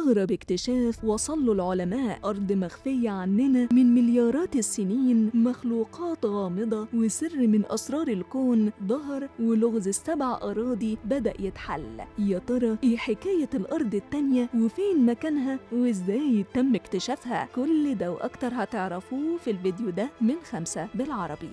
أغرب اكتشاف وصل له العلماء أرض مخفية عننا من مليارات السنين مخلوقات غامضة وسر من أسرار الكون ظهر ولغز السبع أراضي بدأ يتحل يا ترى إيه حكاية الأرض التانية وفين مكانها وإزاي تم اكتشافها كل ده وأكتر هتعرفوه في الفيديو ده من خمسة بالعربي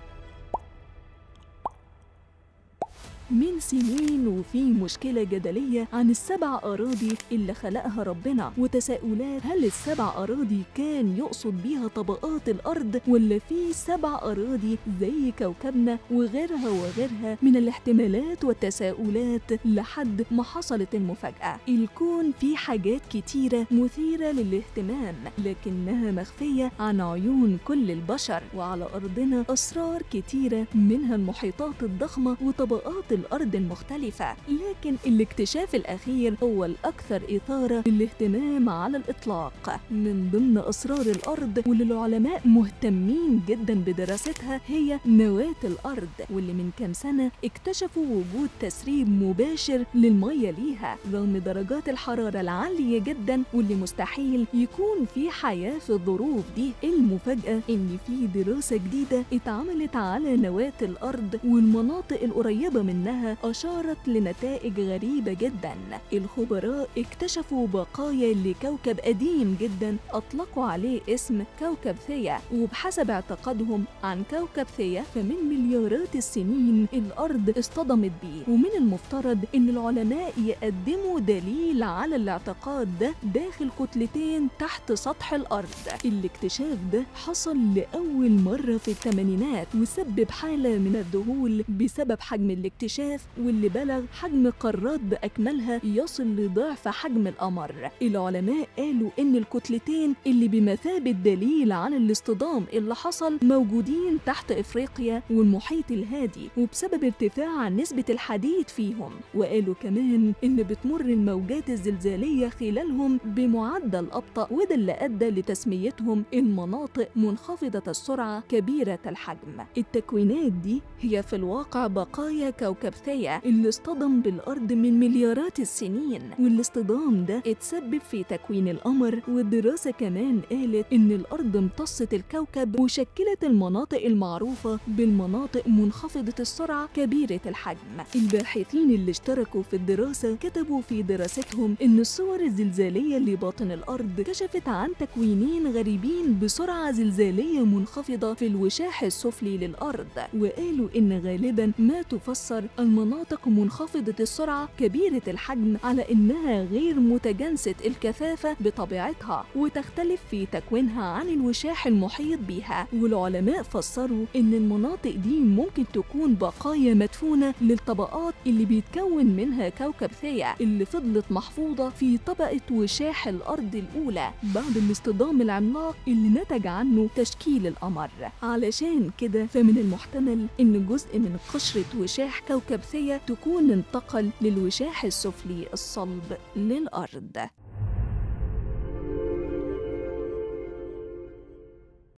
من سنين وفي مشكلة جدلية عن السبع أراضي اللي خلقها ربنا وتساؤلات هل السبع أراضي كان يقصد بيها طبقات الأرض ولا في سبع أراضي زي كوكبنا وغيرها وغيرها من الاحتمالات والتساؤلات لحد ما حصلت المفاجأة الكون فيه حاجات كتيرة مثيرة للاهتمام لكنها مخفية عن عيون كل البشر وعلى أرضنا أسرار كتيرة منها المحيطات الضخمة وطبقات الأرض المختلفة لكن الاكتشاف الأخير هو الأكثر إثارة للاهتمام على الإطلاق من ضمن أسرار الأرض واللي العلماء مهتمين جدا بدراستها هي نواة الأرض واللي من كام سنة اكتشفوا وجود تسريب مباشر للمية ليها رغم درجات الحرارة العالية جدا واللي مستحيل يكون في حياة في الظروف دي المفاجأة إن في دراسة جديدة اتعملت على نواة الأرض والمناطق القريبة منها أشارت لنتائج غريبة جدا الخبراء اكتشفوا بقايا لكوكب قديم جدا أطلقوا عليه اسم كوكب ثيا وبحسب اعتقادهم عن كوكب ثيا فمن مليارات السنين الأرض اصطدمت بيه ومن المفترض إن العلماء يقدموا دليل على الاعتقاد ده داخل كتلتين تحت سطح الأرض الاكتشاف ده حصل لأول مرة في الثمانينات وسبب حالة من الذهول بسبب حجم الاكتشاف واللي بلغ حجم قارات بأكملها يصل لضعف حجم القمر العلماء قالوا إن الكتلتين اللي بمثابة دليل على الاصطدام اللي حصل موجودين تحت إفريقيا والمحيط الهادي وبسبب ارتفاع نسبة الحديد فيهم وقالوا كمان إن بتمر الموجات الزلزالية خلالهم بمعدل أبطأ وده اللي أدى لتسميتهم المناطق منخفضة السرعة كبيرة الحجم التكوينات دي هي في الواقع بقايا كوكب ثيا اللي اصطدم بالأرض من مليارات السنين والاصطدام ده اتسبب في تكوين القمر والدراسة كمان قالت إن الأرض امتصت الكوكب وشكلت المناطق المعروفة بالمناطق منخفضة السرعة كبيرة الحجم الباحثين اللي اشتركوا في الدراسة كتبوا في دراستهم إن الصور الزلزالية لباطن الأرض كشفت عن تكوينين غريبين بسرعة زلزالية منخفضة في الوشاح السفلي للأرض وقالوا إن غالبا ما تفسر المناطق منخفضة السرعة كبيرة الحجم على إنها غير متجانسة الكثافة بطبيعتها وتختلف في تكوينها عن الوشاح المحيط بيها والعلماء فسروا إن المناطق دي ممكن تكون بقايا مدفونة للطبقات اللي بيتكون منها كوكب ثيا اللي فضلت محفوظة في طبقة وشاح الأرض الأولى بعد الاصطدام العملاق اللي نتج عنه تشكيل القمر علشان كده فمن المحتمل إن جزء من قشرة وشاح كوكب ثيا تكون انتقل للوشاح السفلي الصلب للأرض